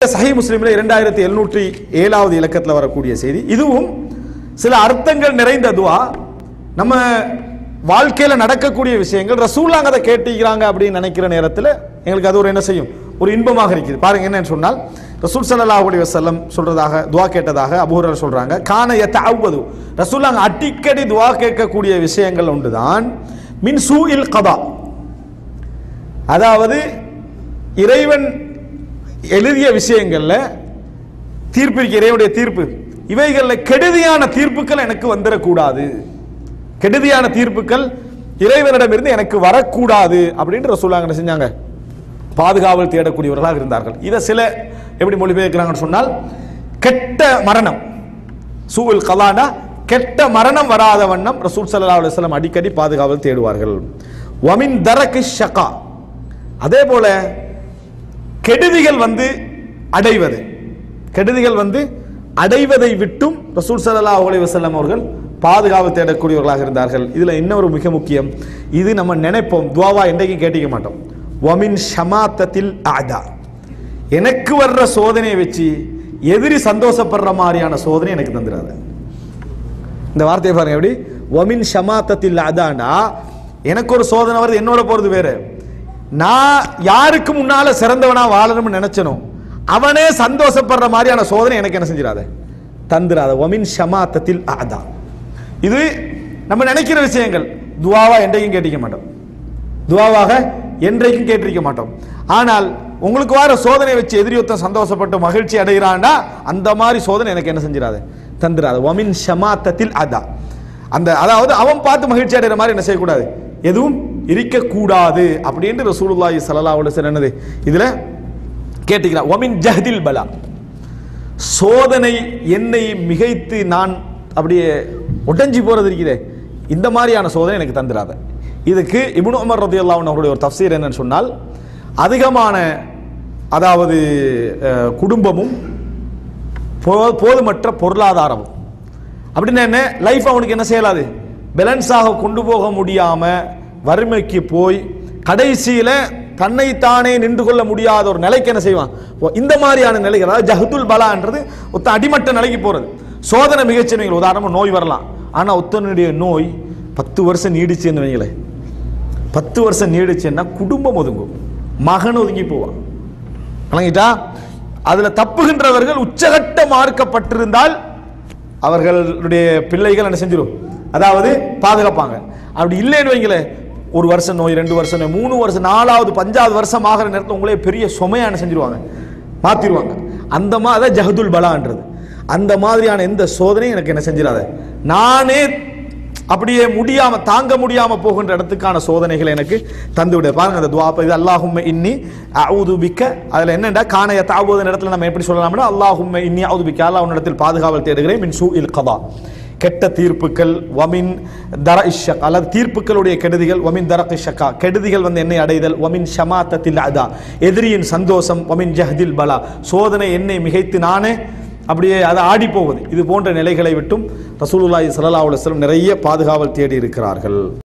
சஹி முஸ்லீம்ல இரண்டாயிரத்தி எழுநூற்றி ஏழாவது இலக்கத்தில் வரக்கூடிய செய்தி இதுவும் சில அர்த்தங்கள் நிறைந்த துவா நம்ம வாழ்க்கையில நடக்கக்கூடிய விஷயங்கள் ரசூல்லாங்க அதை கேட்டிக்கிறாங்க அப்படின்னு நினைக்கிற நேரத்தில் எங்களுக்கு அது ஒரு என்ன செய்யும் ஒரு இன்பமாக இருக்குது பாருங்க என்னன்னு சொன்னால் ரசூல் ஸல்லல்லாஹு அலைஹி வஸல்லம் சொல்றதாக துவா கேட்டதாக அபூஹர் சொல்றாங்க கான யத்தஅவது ரசூல்லாங்க அடிக்கடி துவா கேட்கக்கூடிய விஷயங்கள் ஒன்றுதான் மின் சூஇல் கதா அதாவது இறைவன் எழுதிய விஷயங்கள்ல தீர்ப்பு இருக்கு இறைவனுடைய தீர்ப்பு இவைகள்ல கெடுதியான தீர்ப்புகள் எனக்கு வந்துடக்கூடாது கெடுதியான தீர்ப்புகள் இறைவனிடமிருந்து எனக்கு வரக்கூடாது அப்படின்னு ரசூலாங்க என்ன செஞ்சாங்க பாதுகாவல் தேடக்கூடியவர்களாக இருந்தார்கள் இதை சில எப்படி மொழிபெயர்க்கிறாங்கன்னு சொன்னால் கெட்ட மரணம் சூவில் கலானா கெட்ட மரணம் வராத வண்ணம் ரசூல் ஸல்லல்லாஹு அலைஹி வஸல்லம் அடிக்கடி பாதுகாவல் தேடுவார்கள் வமின் தரக்கு ஷகா அதே போல கெடுதிகள் வந்து அடைவது கெடுதிகள் வந்து அடைவதை விட்டும் ரசூல் ஸல்லல்லாஹு அலைஹி வஸல்லம் அவர்கள் பாதுகாவல் தேடக்கூடியவர்களாக இருந்தார்கள் இதுல இன்னொரு மிக முக்கியம் இது நம்ம நினைப்போம் துவாவா என்றைக்கும் கேட்டிக்க மாட்டோம் வமின் ஷமாத்தத்தில் ஆதா எனக்கு வர்ற சோதனையை வச்சு எதிரி சந்தோஷப்படுற மாதிரியான சோதனை எனக்கு தந்துடாது இந்த வார்த்தையை பாருங்க எப்படி ஒமின் ஷமாத்தத்தில் அதாண்டா எனக்கு ஒரு சோதனை வருது என்னோட போறது வேறு நான் யாருக்கு முன்னால சிறந்தவனா வாழணும்னு நினைச்சனோ அவனே சந்தோஷப்படுற மாதிரியான சோதனை எனக்கு என்ன செஞ்சிடாத தந்துடாத ஒமின் ஷமாத்தத்தில் அதா இது நம்ம நினைக்கிற விஷயங்கள் துவாவா என்றைக்கும் கேட்டிக்க மாட்டோம் துவாவாக என்றைக்கும் கேட்டிருக்க மாட்டோம் ஆனால் உங்களுக்கு வர சோதனை வச்சு எதிரியொத்தம் சந்தோஷப்பட்டு மகிழ்ச்சி அடைகிறான்டா அந்த மாதிரி சோதனை எனக்கு என்ன செஞ்சிடாது தந்துடாது ஒமின் ஷமாத்தத்தில் அதா அந்த அதாவது அவன் பார்த்து மகிழ்ச்சி அடைகிற மாதிரி என்ன செய்யக்கூடாது எதுவும் இருக்கக்கூடாது அப்படின்னு ரசூலுல்லாஹி ஸல்லல்லாஹு அலைஹி வஸல்லம் என்னது இதுல கேட்டுக்கிறான் ஒமின் ஜஹதில் பலா சோதனை என்னை மிகைத்து நான் அப்படியே உடைஞ்சி போறது இருக்குதே இந்த மாதிரியான சோதனை எனக்கு தந்துடாத இதுக்கு இப்னு உமர் ரதியல்லாஹு அன்ஹு அவருடைய ஒரு தஃசீர் என்னன்னு சொன்னால் அதிகமான அதாவது அஹ், குடும்பமும் போ- போதுமற்ற பொருளாதாரமும் அப்படின்னா என்ன லைஃப் அவனுக்கு என்ன செய்யலாது பேலன்ஸாக கொண்டு போக முடியாம வறுமைக்கு போய் கடைசியில தன்னைத்தானே நின்று கொள்ள முடியாத ஒரு நிலைக்கு என்ன செய்வான் ஓ, இந்த மாதிரியான நிலைகள் அதாவது ஜஹதுல் பலான்றது ஒத்த அடிமட்ட நிலைக்கு போறது சோதனை மிகச்சின உதாரணமா நோய் வரலாம் ஆனா ஒத்தனுடைய நோய் பத்து வருஷம் நீடிச்சுன்னு வைங்களேன் பத்து வருஷம் நீடிச்சுன்னா குடும்பம் ஒதுங்கும் மகன் ஒதுங்கி போவான் வழங்கிட்டா அதுல தப்புகின்றவர்கள் உச்சகட்ட மார்க்கப்பட்டிருந்தால் அவர்களுடைய பிள்ளைகள் என்ன செஞ்சிடும் அதாவது பாதுகாப்பாங்க அப்படி இல்லைன்னு வைங்களேன் ஒரு வருஷம் நோய் ரெண்டு வருஷம் நோய் மூணு வருஷம் நாலாவது பஞ்சாவது வருஷம் ஆகிற நேரத்தில் உங்களே பெரிய சுமையா என்ன செஞ்சிருவாங்க மாத்திருவாங்க அந்த மாதிரி ஜஹதுல் பலான்றது அந்த மாதிரியான எந்த சோதனையும் எனக்கு என்ன செஞ்சிடாத நானே அப்படியே முடியாம தாங்க முடியாம போகின்ற இடத்துக்கான சோதனைகளை எனக்கு தந்து விடு பாருங்க அந்த துவா இது அல்லாஹும்ம இன்னி அவுது பிக்க அதுல என்னடா காணைய தாவுவதன் இடத்துல நம்ம எப்படி சொல்லலாம்னா அல்லாஹும்ம இன்னி அவுது பிக்க அல்லாஹ் உன்னிடத்தில் பாதுகாவல் தேடுகிறேன் மின் சூ இல் கதா கெட்ட தீர்ப்புகள் வமின் தர இஷக் அல்லது தீர்ப்புகளுடைய கெடுதிகள் வமின் தர இஷக்கா கெடுதிகள் வந்து என்னை அடைதல் வமின் ஷமாத்தத்தில் அதா எதிரியின் சந்தோஷம் வமின் ஜஹதில் பலா சோதனை என்னை மிகைத்து நானே அப்படியே அது ஆடி போவது இது போன்ற நிலைகளை விட்டும் ரசூலுல்லாஹி ஸல்லல்லாஹு அலைஹி வஸல்லம் நிறைய பாதுகாவல் தேடி இருக்கிறார்கள்